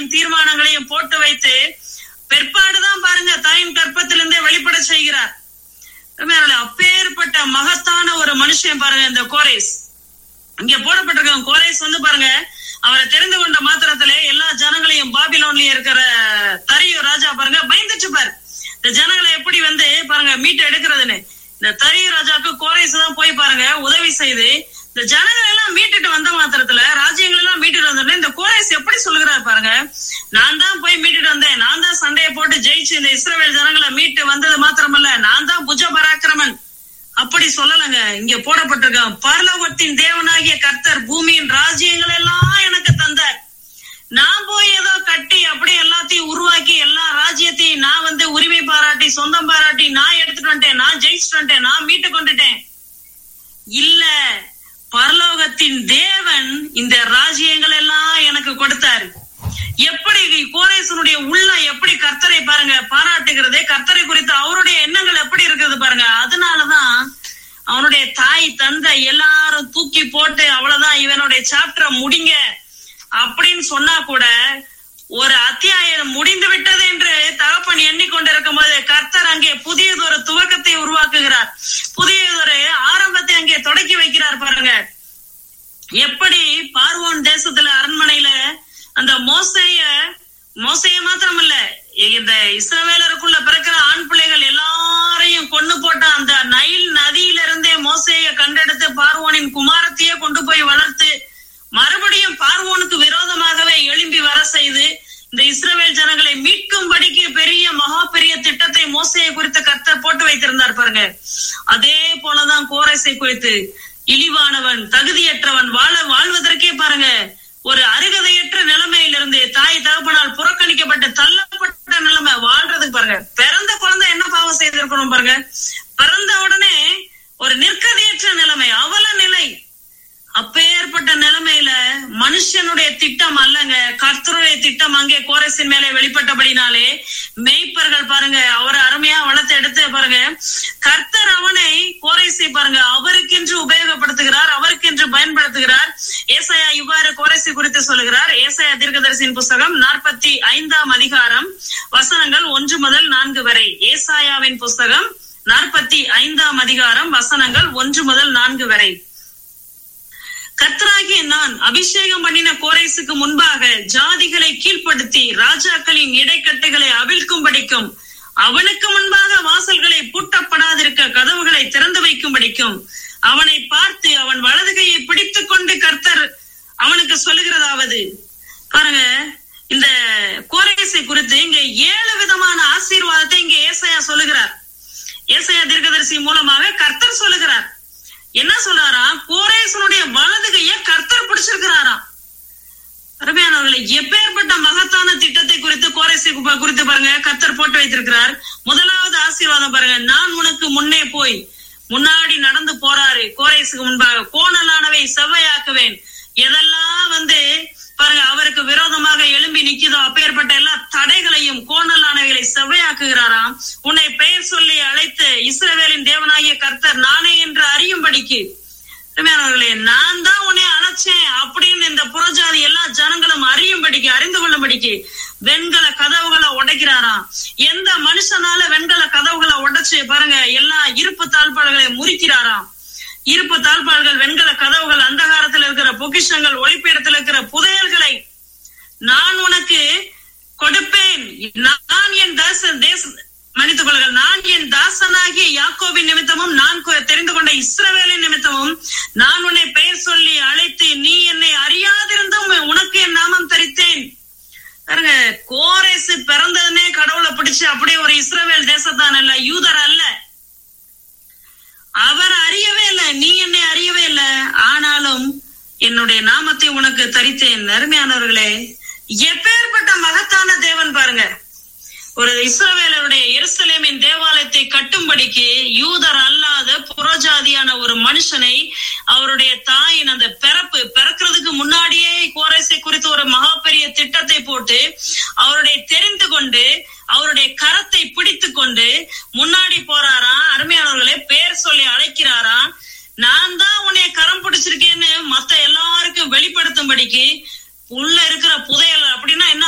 திட்டங்களையும் தீர்மானங்களையும் போட்டு வைத்து பிற்பாடுதான் பாருங்க தாயின் கற்பத்திலிருந்தே வெளிப்பட செய்கிறார் உண்மையானவர்களே, அப்பேற்பட்ட மகத்தான ஒரு மனுஷன் பாருங்க இந்த கோரேஸ் இங்க போடப்பட்டிருக்க கோரேஸ் வந்து பாருங்க அவரை தெரிந்து கொண்ட மாத்திரத்திலே எல்லா ஜனங்களையும் பாபிலோன்லயே இருக்கிற தரியு ராஜா பாருங்க பயந்துச்சு பாரு இந்த ஜனங்களை எப்படி வந்து பாருங்க மீட்டு எடுக்கிறதுன்னு இந்த தரியு ராஜாக்கு கோரேஸ் தான் போய் பாருங்க உதவி செய்து இந்த ஜனங்களை எல்லாம் மீட்டுட்டு வந்த மாத்திரத்துல ராஜ்யங்கள் எல்லாம் மீட்டுட்டு வந்தோடனே இந்த கோரேஸ் எப்படி சொல்லுகிறார் பாருங்க நான் தான் போய் மீட்டுட்டு வந்தேன் நான் தான் சண்டையை போட்டு ஜெயிச்சு இந்த இஸ்ரவேல் ஜனங்களை மீட்டு வந்தது மாத்திரமல்ல நான் தான் புஜ பராக்கிரமன் அப்படி சொல்லலங்க இங்க போடப்பட்டிருக்க பரலோகத்தின் தேவனாகிய கர்த்தர் பூமியின் ராஜ்யங்கள் எல்லாம் எனக்கு தந்தார் நான் போய் ஏதோ கட்டி அப்படியே எல்லாத்தையும் உருவாக்கி எல்லா ராஜ்யத்தையும் நான் வந்து உரிமை பாராட்டி சொந்தம் பாராட்டி நான் எடுத்துட்டு வந்துட்டேன் நான் ஜெயிச்சுட்டு வந்துட்டேன் நான் மீட்டு கொண்டுட்டேன் இல்ல பரலோகத்தின் தேவன் இந்த ராஜ்யங்கள் எல்லாம் எனக்கு கொடுத்தாரு எப்படி கோரேசனுடைய உள்ளம் எப்படி கர்த்தரை பாருங்க பாராட்டுகிறது கர்த்தரை குறித்து அவருடைய எண்ணங்கள் எப்படி இருக்கிறது பாருங்க அதனாலதான் அவனுடைய தாய் தந்தை எல்லாரும் தூக்கி போட்டு அவ்வளவுதான் இவனுடைய சாப்டரை முடிங்க அப்படின்னு சொன்னா கூட ஒரு அத்தியாயம் முடிந்து விட்டது என்று தகப்பன் எண்ணிக்கொண்டிருக்கும் போது கர்த்தர் அங்கே புதியதொரு துவக்கத்தை உருவாக்குகிறார் புதியதொரு ஆரம்பத்தை அங்கே தொடக்கி வைக்கிறார் பாருங்க எப்படி பார்வோன் தேசத்துல அரண்மனையில அந்த மோசைய மோசைய மாத்திரம் இல்ல இந்த இஸ்ரவேலருக்குள்ள பிறக்கிற ஆண் பிள்ளைகள் எல்லாரையும் கொண்டு போட்ட அந்த நைல் நதியில இருந்தே மோசைய கண்டெடுத்து பார்வோனின் குமாரத்தையே கொண்டு போய் வளர்த்து மறுபடியும் பார்வோனுக்கு விரோதமாகவே எழும்பி வர செய்து இந்த இஸ்ரவேல் ஜனங்களை மீட்கும்படிக்கு பெரிய மகா பெரிய திட்டத்தை மோசையை குறித்து கர்த்தர் போட்டு வைத்திருந்தார் பாருங்க அதே போலதான் கோரசை குறித்து இழிவானவன் தகுதியற்றவன் வாழ வாழ்வதற்கே பாருங்க ஒரு அருகதையற்ற நிலைமையிலிருந்து தாய் தகப்பனால் புறக்கணிக்கப்பட்ட தள்ளப்பட்ட நிலைமை வாழ்றதுக்கு பாருங்க பிறந்த குழந்தை என்ன பாவம் செய்திருக்கணும் பாருங்க பிறந்த உடனே ஒரு நிற்கதியற்ற நிலைமை அவல நிலை அப்பேற்பட்ட நிலைமையில மனுஷனுடைய திட்டம் அல்லங்க கர்த்தருடைய திட்டம் அங்கே கோரசின் மேலே வெளிப்பட்டபடினாலே மெய்ப்பர்கள் பாருங்க அவரை அருமையா வளர்த்து எடுத்து பாருங்க கர்த்தர் அவனை கோரேசை பாருங்க அவருக்கென்று உபயோகப்படுத்துகிறார் அவருக்கென்று பயன்படுத்துகிறார் ஏசாயா இவ்வாறு கோரேசி குறித்து சொல்லுகிறார் ஏசாயா தீர்க்கதரிசியின் புஸ்தகம் நாற்பத்தி ஐந்தாம் அதிகாரம் வசனங்கள் ஒன்று முதல் நான்கு வரை ஏசாயாவின் புஸ்தகம் நாற்பத்தி ஐந்தாம் அதிகாரம் வசனங்கள் ஒன்று முதல் நான்கு வரை கர்த்தராகிய நான் அபிஷேகம் பண்ணின கோரேசுக்கு முன்பாக ஜாதிகளை கீழ்ப்படுத்தி ராஜாக்களின் இடைக்கட்டுகளை அவிழ்க்கும்படிக்கும் அவனுக்கு முன்பாக வாசல்களை பூட்டப்படாதிருக்க கதவுகளை திறந்து வைக்கும்படிக்கும் அவனை பார்த்து அவன் வலது கையை பிடித்துக் கொண்டு கர்த்தர் அவனுக்கு சொல்லுகிறதாவது பாருங்க இந்த கோரேசை குறித்து இங்க ஏழு விதமான ஆசீர்வாதத்தை இங்க ஏசாயா சொல்லுகிறார் ஏசாயா தீர்க்கதரிசி மூலமாக கர்த்தர் சொல்லுகிறார் என்ன சொல்றாராம் கோரேசனுடைய வலது கைய கர்த்தர் பிடிச்சிருக்கிறாராம் அருமையானவர்களை எப்பேற்பட்ட மகத்தான திட்டத்தை குறித்து கோரேசை கு- குறித்து பாருங்க கர்த்தர் போட்டு வைத்திருக்கிறார் முதலாவது ஆசீர்வாதம் பாருங்க நான் உனக்கு முன்னே போய் முன்னாடி நடந்து போறாரு கோரேசுக்கு முன்பாக கோணலானவை செவ்வையாக்குவேன் எதெல்லாம் வந்து பாருங்க அவருக்கு விரோதமாக எழும்பி நிக்குதோ அப்பேற்பட்ட எல்லா தடைகளையும் கோணலானவைகளை செவ்வையாக்குகிறாராம் உன்னை பெயர் சொல்லி அழைத்து இஸ்ரவேலின் தேவனாகிய கர்த்தர் நானே என்று அறியும்படிக்கு அருமையானவர்களே நான் தான் உன்னை அழைச்சேன் அப்படின்னு இந்த புறஜாதி எல்லா ஜனங்களும் அறியும்படிக்கு அறிந்து கொள்ளும்படிக்கு வெண்கல கதவுகளை உடைக்கிறாராம் எந்த மனுஷனால வெண்கல கதவுகளை உடைச்சு பாருங்க எல்லா இருப்பு தாழ்பாடுகளை முறிக்கிறாராம் இருப்பு தாழ்பாடுகள் வெண்கல கதவுகள் அந்தகாரத்தில் இருக்கிற பொக்கிஷங்கள் ஒளிப்பீடத்தில் இருக்கிற புதையல்களை நான் உனக்கு கொடுப்பேன் நான் என் தாச தேச மன்னித்துக் கொள்ளுங்கள் நான் என் தாசனாகிய யாக்கோபின் நிமித்தமும் நான் கொ- தெரிந்து கொண்ட இஸ்ரவேலின் நிமித்தமும் நான் உன்னை பெயர் சொல்லி அழைத்து நீ என்னை அறியாதிருந்தும் உனக்கு என் நாமம் தரித்தேன் பாருங்க கோரேசு பிறந்ததுனே கடவுளை பிடிச்சு அப்படியே ஒரு இஸ்ரவேல் தேசத்தான் அல்ல யூதர் அல்ல அவர் அறியவே இல்லை நீ என்னை அறியவே இல்லை ஆனாலும் என்னுடைய நாமத்தை உனக்கு தரித்தேன் அருமையானவர்களே எப்பேற்பட்ட மகத்தான தேவன் பாருங்க ஒரு இஸ்ரவேலருடைய எருசலேமின் தேவாலயத்தை கட்டும்படிக்கு யூதர் அல்லாத புறஜாதியான ஒரு மனுஷனை அவருடைய தாயின் அந்த பிறப்பு பிறக்கிறதுக்கு முன்னாடியே கோரேசை குறித்து ஒரு மகா பெரிய திட்டத்தை போட்டு அவருடைய தெரிந்து கொண்டு அவருடைய கரத்தை பிடித்து கொண்டு முன்னாடி போறாராம் அருமையானவர்களே பேர் சொல்லி அழைக்கிறாராம் நான் தான் உன்னைய கரம் பிடிச்சிருக்கேன்னு மத்த எல்லாருக்கும் வெளிப்படுத்தும்படிக்கு உள்ள இருக்கிற புதையல் அப்படின்னா என்ன